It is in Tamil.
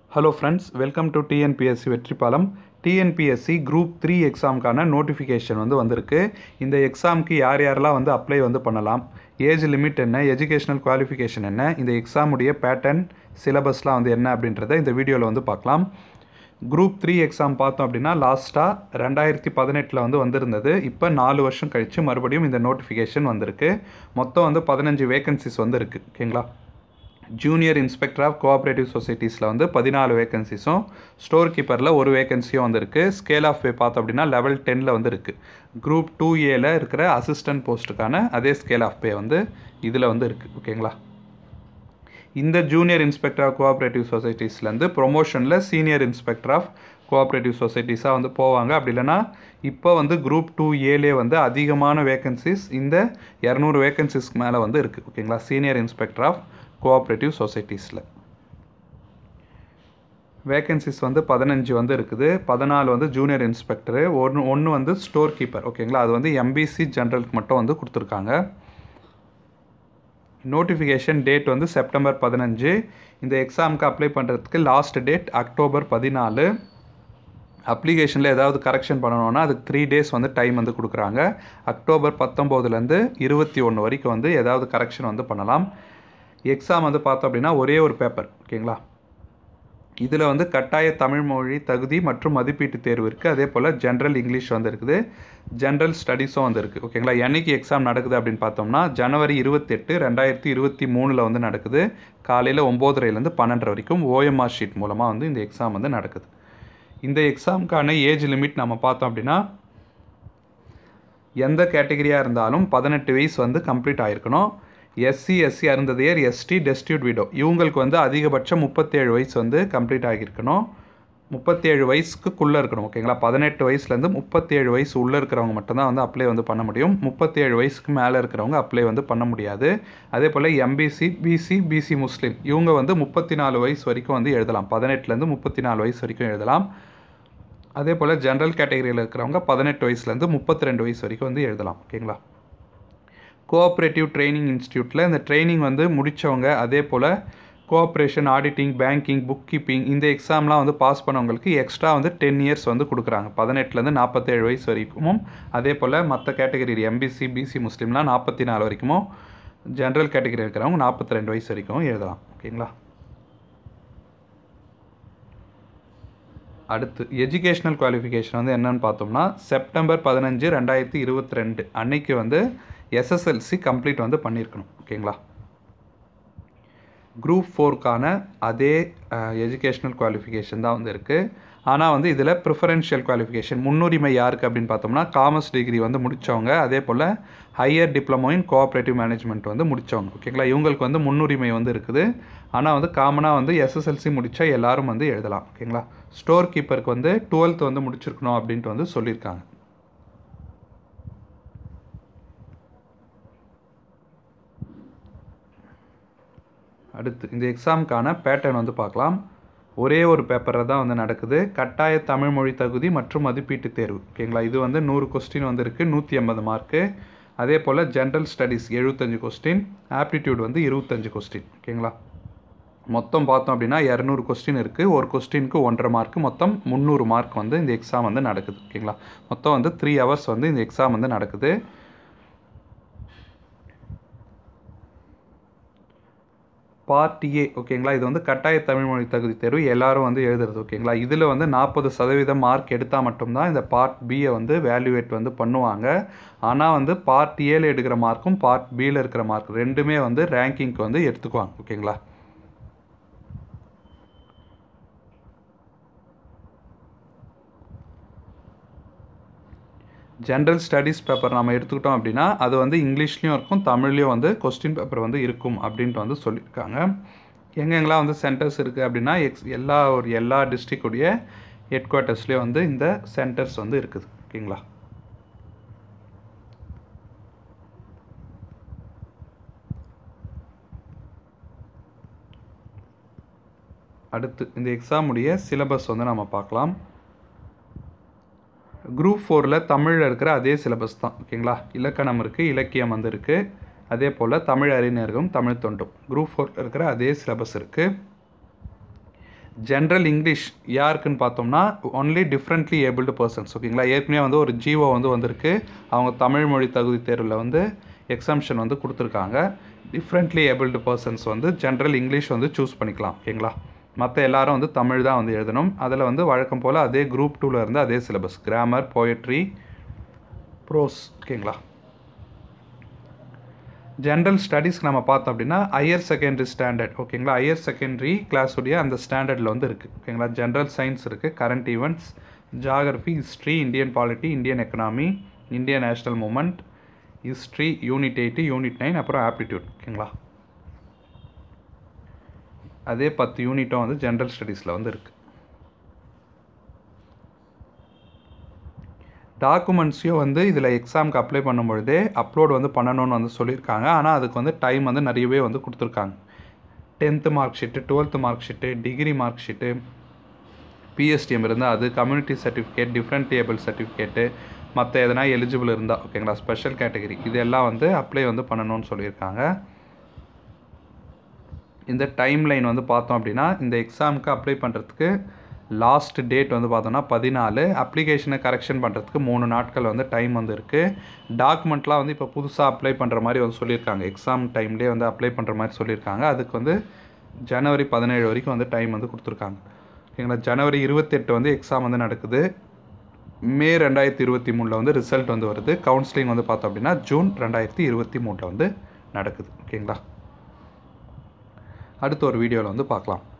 hello friends welcome to TNPSC Vetripalam TNPSC group three எக்ஸாமுக்கான நோட்டிஃபிகேஷன் வந்து வந்திருக்கு இந்த எக்ஸாமுக்கு யார் யாரெல்லாம் வந்து அப்ளை வந்து பண்ணலாம் ஏஜ் லிமிட் என்ன எஜுகேஷனல் குவாலிஃபிகேஷன் என்ன இந்த எக்ஸாமுடைய பேட்டர்ன் சிலபஸ்லாம் வந்து என்ன அப்படின்றத இந்த வீடியோவில் வந்து பார்க்கலாம் குரூப் த்ரீ எக்ஸாம் பார்த்தோம் அப்படின்னா லாஸ்ட்டாக ரெண்டாயிரத்தி பதினெட்டில் வந்து வந்திருந்தது இப்போ நாலு வருஷம் கழித்து மறுபடியும் இந்த நோட்டிஃபிகேஷன் வந்திருக்கு மொத்தம் வந்து பதினஞ்சு வேகன்சிஸ் வந்து இருக்குது ஓகேங்களா ஜூனியர் இன்ஸ்பெக்டர் ஆஃப் கோஆப்ரேட்டிவ் சொசைட்டிஸில் வந்து பதினாலு வேகன்சிஸும் ஸ்டோர் கீப்பரில் ஒரு வேகன்சியும் வந்திருக்கு ஸ்கேல் ஆஃப் பே பார்த்தோம் அப்படின்னா லெவல் டெனில் வந்து இருக்குது குரூப் டூ ஏல இருக்கிற அசிஸ்டன்ட் போஸ்ட்டுக்கான அதே ஸ்கேல் ஆஃப் பே வந்து இதில் வந்து இருக்குது ஓகேங்களா இந்த ஜூனியர் இன்ஸ்பெக்டர் ஆஃப் கோஆப்ரேட்டிவ் சொசைட்டிஸ்லேருந்து ப்ரொமோஷனில் சீனியர் இன்ஸ்பெக்டர் ஆஃப் கோஆப்ரேட்டிவ் சொசைட்டிஸாக வந்து போவாங்க அப்படி இல்லைனா இப்போ வந்து குரூப் டூ ஏலே வந்து அதிகமான வேகன்சிஸ் இந்த இரநூறு வேகன்சிஸ்க்கு மேலே வந்து இருக்குது ஓகேங்களா சீனியர் இன்ஸ்பெக்டர் ஆஃப் கோஆப்ரேட்டிவ் சொசைட்டிஸில் வேகன்சிஸ் வந்து பதினஞ்சு வந்து இருக்குது பதினாலு வந்து ஜூனியர் இன்ஸ்பெக்டரு ஒன்று ஒன்று வந்து ஸ்டோர் கீப்பர் ஓகேங்களா அது வந்து எம்பிசி ஜென்ரலுக்கு மட்டும் வந்து கொடுத்துருக்காங்க நோட்டிஃபிகேஷன் டேட் வந்து செப்டம்பர் பதினஞ்சு இந்த எக்ஸாமுக்கு அப்ளை பண்ணுறதுக்கு லாஸ்ட் டேட் அக்டோபர் பதினாலு அப்ளிகேஷனில் ஏதாவது கரெக்ஷன் பண்ணணும்னா அதுக்கு த்ரீ டேஸ் வந்து டைம் வந்து கொடுக்குறாங்க அக்டோபர் பத்தொம்போதுலேருந்து இருபத்தி ஒன்று வரைக்கும் வந்து ஏதாவது கரெக்ஷன் வந்து பண்ணலாம் எக்ஸாம் வந்து பார்த்தோம் அப்படின்னா ஒரே ஒரு பேப்பர் ஓகேங்களா இதில் வந்து கட்டாய தமிழ் மொழி தகுதி மற்றும் மதிப்பீட்டு தேர்வு இருக்குது அதே போல் ஜென்ரல் இங்கிலீஷ் வந்து இருக்குது ஜென்ரல் ஸ்டடீஸும் வந்து இருக்குது ஓகேங்களா என்னைக்கு எக்ஸாம் நடக்குது அப்படின்னு பார்த்தோம்னா ஜனவரி இருபத்தெட்டு ரெண்டாயிரத்தி இருபத்தி மூணில் வந்து நடக்குது காலையில் ஒம்போதரைலேருந்து பன்னெண்டரை வரைக்கும் ஓஎம்ஆர் ஷீட் மூலமாக வந்து இந்த எக்ஸாம் வந்து நடக்குது இந்த எக்ஸாமுக்கான ஏஜ் லிமிட் நம்ம பார்த்தோம் அப்படின்னா எந்த கேட்டகரியாக இருந்தாலும் பதினெட்டு வயசு வந்து கம்ப்ளீட் ஆகிருக்கணும் SC SC Arunthathiyar ST destitute widow இவங்களுக்கு வந்து அதிகபட்சம் முப்பத்தேழு வயசு வந்து கம்ப்ளீட் ஆகியிருக்கணும் முப்பத்தேழு வயசுக்குள்ளே இருக்கணும் ஓகேங்களா பதினெட்டு வயசுலேருந்து முப்பத்தேழு வயசு உள்ளே இருக்கிறவங்க மட்டும்தான் வந்து அப்ளை வந்து பண்ண முடியும் முப்பத்தேழு வயசுக்கு மேலே இருக்கிறவங்க அப்ளை வந்து பண்ண முடியாது அதே போல் எம்பிசி பிசி பிசி முஸ்லீம் இவங்க வந்து முப்பத்தி நாலு வயசு வரைக்கும் வந்து எழுதலாம் பதினெட்டுலேருந்து முப்பத்தி நாலு வயசு வரைக்கும் எழுதலாம் அதே போல் ஜென்ரல் கேட்டகரியில் இருக்கிறவங்க பதினெட்டு வயசுலேருந்து முப்பத்தி ரெண்டு வயசு வரைக்கும் வந்து எழுதலாம் ஓகேங்களா கோஆப்ரேட்டிவ் ட்ரைனிங் இன்ஸ்டியூட்டில் இந்த ட்ரைனிங் வந்து முடித்தவங்க அதே போல் cooperation auditing banking book keeping இந்த எக்ஸாம்லாம் வந்து பாஸ் பண்ணவங்களுக்கு எக்ஸ்ட்ரா வந்து டென் இயர்ஸ் வந்து கொடுக்குறாங்க பதினெட்டுலேருந்து நாற்பத்தேழு வயசு வரைக்கும் அதே போல் மற்ற கேட்டகரி எம்பிசி பிசி முஸ்லீம்லாம் நாற்பத்தி நாலு வரைக்கும் ஜென்ரல் கேட்டகரி இருக்கிறவங்க நாற்பத்தி ரெண்டு வயசு வரைக்கும் எழுதலாம் ஓகேங்களா அடுத்து எஜுகேஷ்னல் குவாலிஃபிகேஷன் வந்து என்னென்னு பார்த்தோம்னா செப்டம்பர் பதினஞ்சு ரெண்டாயிரத்தி இருபத்தி ரெண்டு அன்னைக்கு வந்து எஸ்எஸ்எல்சி கம்ப்ளீட் வந்து பண்ணியிருக்கணும் ஓகேங்களா குரூப் ஃபோர்க்கான அதே எஜுகேஷ்னல் குவாலிஃபிகேஷன் தான் வந்து இருக்குது ஆனால் வந்து இதில் ப்ரிஃபரன்ஷியல் குவாலிஃபிகேஷன் முன்னுரிமை யாருக்கு அப்படின்னு பார்த்தோம்னா காமர்ஸ் டிகிரி வந்து முடித்தவங்க அதே போல் higher diploma in cooperative management வந்து முடித்தவங்க ஓகேங்களா இவங்களுக்கு வந்து முன்னுரிமை வந்து இருக்குது ஆனால் வந்து காமனாக வந்து எஸ்எஸ்எல்சி முடித்தா எல்லோரும் வந்து எழுதலாம் ஓகேங்களா ஸ்டோர் கீப்பருக்கு வந்து டுவெல்த் வந்து முடிச்சிருக்கணும் அப்படின்ட்டு வந்து சொல்லியிருக்காங்க அடுத்து இந்த எக்ஸாமுக்கான பேட்டர்ன் வந்து பார்க்கலாம் ஒரே ஒரு பேப்பரில் தான் வந்து நடக்குது கட்டாய தமிழ் மொழி தகுதி மற்றும் மதிப்பீட்டு தேர்வு ஓகேங்களா இது வந்து நூறு கொஸ்டின் வந்து இருக்குது நூற்றி ஐம்பது மார்க்கு அதே போல் ஜென்ரல் ஸ்டடீஸ் எழுபத்தஞ்சு கொஸ்டின் ஆப்டிடியூட் வந்து இருபத்தஞ்சு கொஸ்டின் ஓகேங்களா மொத்தம் பார்த்தோம் அப்படின்னா இரநூறு கொஸ்டின் இருக்குது ஒரு கொஸ்டினுக்கு ஒன்றரை மார்க்கு மொத்தம் முந்நூறு மார்க் வந்து இந்த எக்ஸாம் வந்து நடக்குது ஓகேங்களா மொத்தம் வந்து த்ரீ ஹவர்ஸ் வந்து இந்த எக்ஸாம் வந்து நடக்குது பார்ட் ஏ ஓகேங்களா இது வந்து கட்டாய தமிழ்மொழி தகுதி தேர்வு எல்லாரும் வந்து எழுதுறது ஓகேங்களா இதில் வந்து நாற்பது சதவீதம் மார்க் எடுத்தால் மட்டும்தான் இந்த பார்ட் பியை வந்து வேல்யூவேட் வந்து பண்ணுவாங்க ஆனால் வந்து பார்ட் ஏல எடுக்கிற மார்க்கும் பார்ட் பியில் இருக்கிற மார்க் ரெண்டுமே வந்து ரேங்கிங்க்கு வந்து எடுத்துக்குவாங்க ஓகேங்களா ஜென்ரல் ஸ்டடீஸ் பேப்பர் நம்ம எடுத்துக்கிட்டோம் அப்படின்னா அது வந்து இங்கிலீஷ்லேயும் இருக்கும் தமிழ்லேயும் வந்து கொஸ்டின் பேப்பர் வந்து இருக்கும் அப்படின்ட்டு வந்து சொல்லியிருக்காங்க எங்கெங்கெல்லாம் வந்து சென்டர்ஸ் இருக்குது அப்படின்னா எக்ஸ் எல்லா ஒரு எல்லா டிஸ்ட்ரிக்டுடைய ஹெட் குவார்ட்டர்ஸ்லேயும் வந்து இந்த சென்டர்ஸ் வந்து இருக்குது ஓகேங்களா அடுத்து இந்த எக்ஸாமுடைய சிலபஸ் வந்து நம்ம பார்க்கலாம் குரூப் ஃபோரில் தமிழில் இருக்கிற அதே சிலபஸ் தான் ஓகேங்களா இலக்கணம் இருக்குது இலக்கியம் வந்து இருக்குது அதே போல் தமிழ் அறிஞர்களும் தமிழ் தொண்டும் குரூப் ஃபோரில் இருக்கிற அதே சிலபஸ் இருக்குது ஜென்ரல் இங்கிலீஷ் யாருக்குன்னு பார்த்தோம்னா ஒன்லி டிஃப்ரெண்ட்லி ஏபிள்டு பர்சன்ஸ் ஓகேங்களா ஏற்கனவே வந்து ஒரு ஜிஓ வந்து வந்திருக்கு அவங்க தமிழ் மொழி தகுதி தேர்வில் வந்து எக்ஸாம்ஷன் வந்து கொடுத்துருக்காங்க டிஃப்ரெண்ட்லி ஏபிள்டு பர்சன்ஸ் வந்து ஜென்ரல் இங்கிலீஷ் வந்து சூஸ் பண்ணிக்கலாம் ஓகேங்களா மற்ற எல்லாரும் வந்து தமிழ் தான் வந்து எழுதணும் அதில் வந்து வழக்கம் போல் அதே குரூப் டூவில் இருந்து அதே சிலபஸ் கிராமர் போயட்ரி ப்ரோஸ் ஓகேங்களா ஜென்ரல் ஸ்டடீஸ்க்கு நம்ம பார்த்தோம் அப்படின்னா ஹையர் செகண்டரி ஸ்டாண்டர்ட் ஓகேங்களா ஹையர் செகண்டரி கிளாஸுடைய அந்த ஸ்டாண்டர்டில் வந்து இருக்குது ஓகேங்களா ஜென்ரல் சயின்ஸ் இருக்குது current events geography history Indian polity Indian economy Indian national movement history unit eight unit nine அப்புறம் ஆப்டிடியூட் ஓகேங்களா அதே பத்து யூனிட்டும் வந்து ஜென்ரல் ஸ்டடீஸில் வந்து இருக்குது டாக்குமெண்ட்ஸையும் வந்து இதில் எக்ஸாமுக்கு அப்ளை பண்ணும்பொழுதே அப்லோட் வந்து பண்ணணும்னு வந்து சொல்லியிருக்காங்க ஆனால் அதுக்கு வந்து டைம் வந்து நிறையவே வந்து கொடுத்துருக்காங்க tenth mark sheet twelfth mark sheet degree mark sheet PSTM இருந்தால் அது கம்யூனிட்டி சர்டிஃபிகேட் டிஃப்ரெண்ட் டேபிள் சர்டிஃபிகேட்டு மற்ற எதனா எலிஜிபிள் இருந்தால் ஓகேங்களா ஸ்பெஷல் கேட்டகரி இதெல்லாம் வந்து அப்ளை வந்து பண்ணணும்னு சொல்லியிருக்காங்க இந்த டைம் லைன் வந்து பார்த்தோம் அப்படின்னா இந்த எக்ஸாமுக்கு அப்ளை பண்ணுறதுக்கு லாஸ்ட் டேட் வந்து பார்த்தோம்னா பதினாலு அப்ளிகேஷனை கரெக்ஷன் பண்ணுறதுக்கு மூணு நாட்கள் வந்து டைம் வந்து இருக்குது டாக்குமெண்ட்லாம் வந்து இப்போ புதுசாக அப்ளை பண்ணுற மாதிரி வந்து சொல்லியிருக்காங்க எக்ஸாம் டைம்லேயே வந்து அப்ளை பண்ணுற மாதிரி சொல்லியிருக்காங்க அதுக்கு வந்து ஜனவரி பதினேழு வரைக்கும் வந்து டைம் வந்து கொடுத்துருக்காங்க ஓகேங்களா ஜனவரி இருபத்தெட்டு வந்து எக்ஸாம் வந்து நடக்குது மே ரெண்டாயிரத்தி இருபத்தி மூணில் வந்து ரிசல்ட் வந்து வருது கவுன்சிலிங் வந்து பார்த்தோம் அப்படின்னா ஜூன் ரெண்டாயிரத்தி இருபத்தி மூணில் வந்து நடக்குது ஓகேங்களா அடுத்த ஒரு வீடியோவில் வந்து பார்க்கலாம்